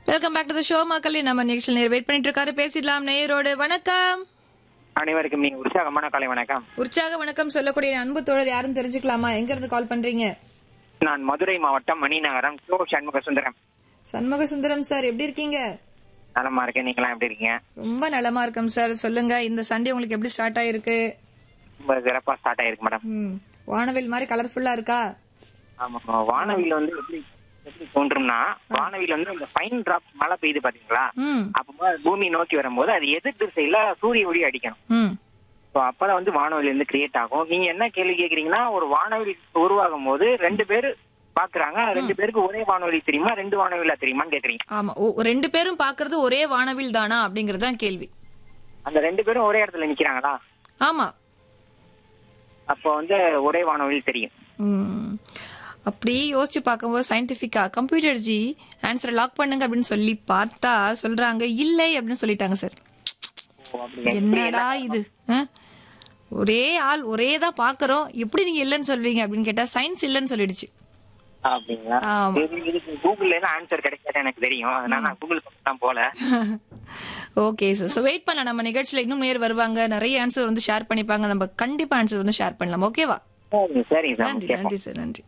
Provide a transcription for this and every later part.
Welcome back to the show மக்களே நம்ம நிகழ்ச்சியில் நேர் வெயிட் பண்ணிட்டு இருக்காரு பேசிடலாம் நேயரோடு வணக்கம் அனைவருக்கும் நீங்க உற்சாகமான காலை வணக்கம் உற்சாக வணக்கம் சொல்லக்கூடிய என் அன்பு தோழர் யாரும் தெரிஞ்சுக்கலாமா எங்க இருந்து கால் பண்றீங்க நான் மதுரை மாவட்டம் மணிநகரம் கோ சண்முக சுந்தரம் சண்முக சுந்தரம் சார் எப்படி இருக்கீங்க நலமா இருக்கேன் நீங்களாம் எப்படி இருக்கீங்க ரொம்ப நலமா இருக்கோம் சார் சொல்லுங்க இந்த சண்டே உங்களுக்கு எப்படி ஸ்டார்ட் ஆயிருக்கு ரொம்ப சிறப்பா ஸ்டார்ட் ஆயிருக்கு மேடம் ம், வானவில் மாதிரி கலர்ஃபுல்லா இருக்கா ஆமா வானவில் வந்து எப்படி எப்படி தோன்றும்னா வானவில் வந்து இந்த ஃபைன் டிராப் மழை பெய்யுது பாத்தீங்களா ம் அப்போ பூமி நோக்கி வரும்போது அது எதிர் திசையில சூரிய ஒளி அடிக்கணும் ம் ஸோ அப்பதான் வந்து வானவில் வந்து கிரியேட் ஆகும் நீங்க என்ன கேள்வி கேக்குறீங்கன்னா ஒரு வானவில் உருவாகும் போது ரெண்டு பேர் பாக்குறாங்க ரெண்டு பேருக்கு ஒரே வானொலி தெரியுமா ரெண்டு வானவிலா தெரியுமான்னு கேக்குறீங்க ஆமா ஓ, ரெண்டு பேரும் பாக்குறது ஒரே வானவில் தானா அப்படிங்கறது தான் கேள்வி அந்த ரெண்டு பேரும் ஒரே இடத்துல நிக்கிறாங்களா ஆமா அப்போ வந்து ஒரே வானவில் தெரியும் ம். அப்படி யோசிச்சு பார்க்கும்போது சயின்டிபிக்கா கம்ப்யூட்டர் ஜி ஆன்சரை லாக் பண்ணுங்க அப்படின்னு சொல்லி பார்த்தா சொல்றாங்க இல்லை அப்படின்னு சொல்லிட்டாங்க சார் ஓ, அப்படியா? என்னடா இது ஆ? ஒரே ஆள் ஒரே தான் பாக்குறோம் எப்படி நீங்க இல்லைன்னு சொல்வீங்க அப்படின்னு கேட்டா சயின்ஸ் இல்லைன்னு சொல்லிடுச்சு அப்படிங்களா ஆமா. சரி, இதுக்கு கூகுள்ல எல்லாம் ஆன்சர் கிடைக்காது எனக்கு தெரியும் அதனால நான் கூகுள் பக்கம் தான் போல ஓகே சார் ஸோ வெயிட் பண்ணலாம் நம்ம நிகழ்ச்சியில இன்னும் நேர் வருவாங்க நிறைய ஆன்சர் வந்து ஷேர் பண்ணிப்பாங்க நம்ம கண்டிப்பா ஆன்சர் வந்து ஷேர் பண்ணலாம் ஓகேவா சரிங்க சரிங்க சார் நன்றி கேட்போம். நன்றி சார் நன்றி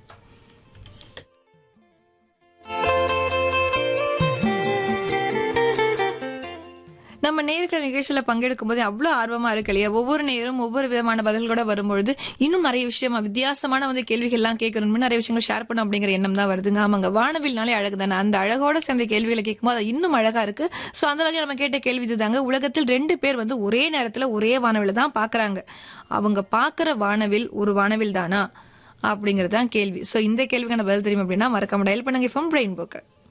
நம்ம நேர்கள் நிகழ்ச்சியில பங்கெடுக்கும் போது அவ்வளவு ஆர்வமா இருக்கு இல்லையா ஒவ்வொரு நேரம் ஒவ்வொரு விதமான பதில்களோட வரும்பொழுது இன்னும் நிறைய விஷயமா வித்தியாசமான வந்து கேள்விகள்லாம் கேட்கணும்னு நிறைய விஷயங்கள் ஷேர் பண்ணும் அப்படிங்கிற எண்ணம் தான் வருதுங்க ஆமாங்க வானவில்னாலே அழகு தானே அந்த அழகோட சேர்ந்த கேள்விகளை கேட்கும்போது அது இன்னும் அழகா இருக்கு சோ அந்த வகையில் நம்ம கேட்ட கேள்வி இதுதாங்க உலகத்தில் ரெண்டு பேர் வந்து ஒரே நேரத்துல ஒரே வானவில் தான் பாக்குறாங்க அவங்க பாக்குற வானவில் ஒரு வானவில் தானா அப்படிங்கறது தான் கேள்வி சோ இந்த கேள்விக்கான பதில் தெரியும் அப்படின்னா மறக்காம டயல் பண்ணுங்க ஃபோன் பிரெயின் போக்கு